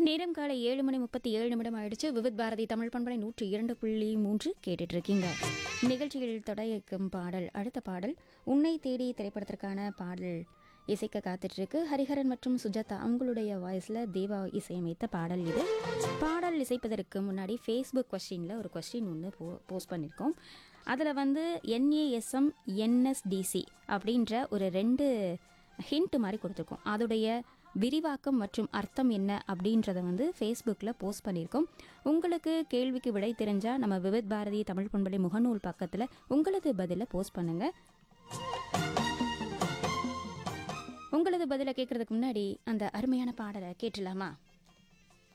நேரம் காலை ஏழு மணி முப்பத்தி ஏழு நிமிடம் ஆயிடுச்சு விவித் பாரதி தமிழ் பண்பலை நூற்றி இரண்டு புள்ளி மூன்று கேட்டுட்டு இருக்கீங்க நிகழ்ச்சியில் தொடக்கும் பாடல் அடுத்த பாடல் உன்னை தேடி திரைப்படத்திற்கான பாடல் இசைக்க காத்துட்டு இருக்கு ஹரிஹரன் மற்றும் சுஜாதா அவங்களுடைய வாய்ஸில் தேவா இசையமைத்த பாடல் இது பாடல் இசைப்பதற்கு முன்னாடி ஃபேஸ்புக் கொஸ்டினில் ஒரு கொஸ்டின் ஒன்று போ போஸ்ட் பண்ணியிருக்கோம் அதில் வந்து என்ஏஎஸ்எம் என்எஸ்டிசி அப்படின்ற ஒரு ரெண்டு ஹிண்ட் மாதிரி கொடுத்துருக்கோம் அதோடைய விரிவாக்கம் மற்றும் அர்த்தம் என்ன அப்படின்றத வந்து ஃபேஸ்புக்கில் போஸ்ட் பண்ணியிருக்கோம் உங்களுக்கு கேள்விக்கு விடை தெரிஞ்சால் நம்ம விவித் பாரதி தமிழ் பண்பலை முகநூல் பக்கத்தில் உங்களது பதிலை போஸ்ட் பண்ணுங்கள் உங்களது பதிலை கேட்குறதுக்கு முன்னாடி அந்த அருமையான பாடலை கேட்டுலாமா